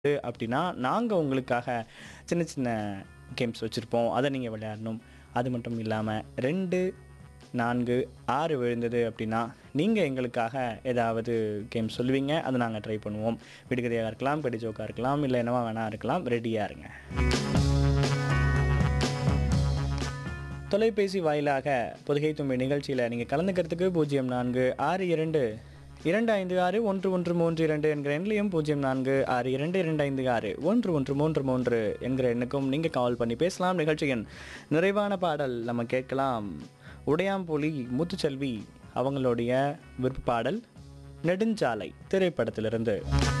அப்படின்னா நாங்கள் உங்களுக்காக சின்ன சின்ன கேம்ஸ் வச்சுருப்போம் அதை நீங்கள் விளையாடணும் அது மட்டும் இல்லாமல் ரெண்டு நான்கு ஆறு விழுந்தது அப்படின்னா நீங்கள் எங்களுக்காக ஏதாவது கேம் சொல்லுவீங்க அதை நாங்கள் ட்ரை பண்ணுவோம் விடுகதையாக இருக்கலாம் கடிஜோக்காக இருக்கலாம் இல்லை என்னவா வேணா இருக்கலாம் ரெடியாக இருங்க தொலைபேசி வாயிலாக பொதுகை தும்பி நிகழ்ச்சியில் நீங்கள் கலந்துக்கிறதுக்கு பூஜ்ஜியம் நான்கு ஆறு இரண்டு இரண்டு ஐந்து ஆறு ஒன்று ஒன்று மூன்று இரண்டு என்கிற எண்ணிலையும் பூஜ்ஜியம் நான்கு ஆறு இரண்டு இரண்டு ஐந்து ஆறு ஒன்று ஒன்று மூன்று மூன்று என்கிற எண்ணுக்கும் நீங்கள் கால் பண்ணி பேசலாம் நிகழ்ச்சியின் நிறைவான பாடல் நம்ம கேட்கலாம் உடையாம்புலி முத்துச்செல்வி அவங்களுடைய விருப்ப பாடல் நெடுஞ்சாலை திரைப்படத்திலிருந்து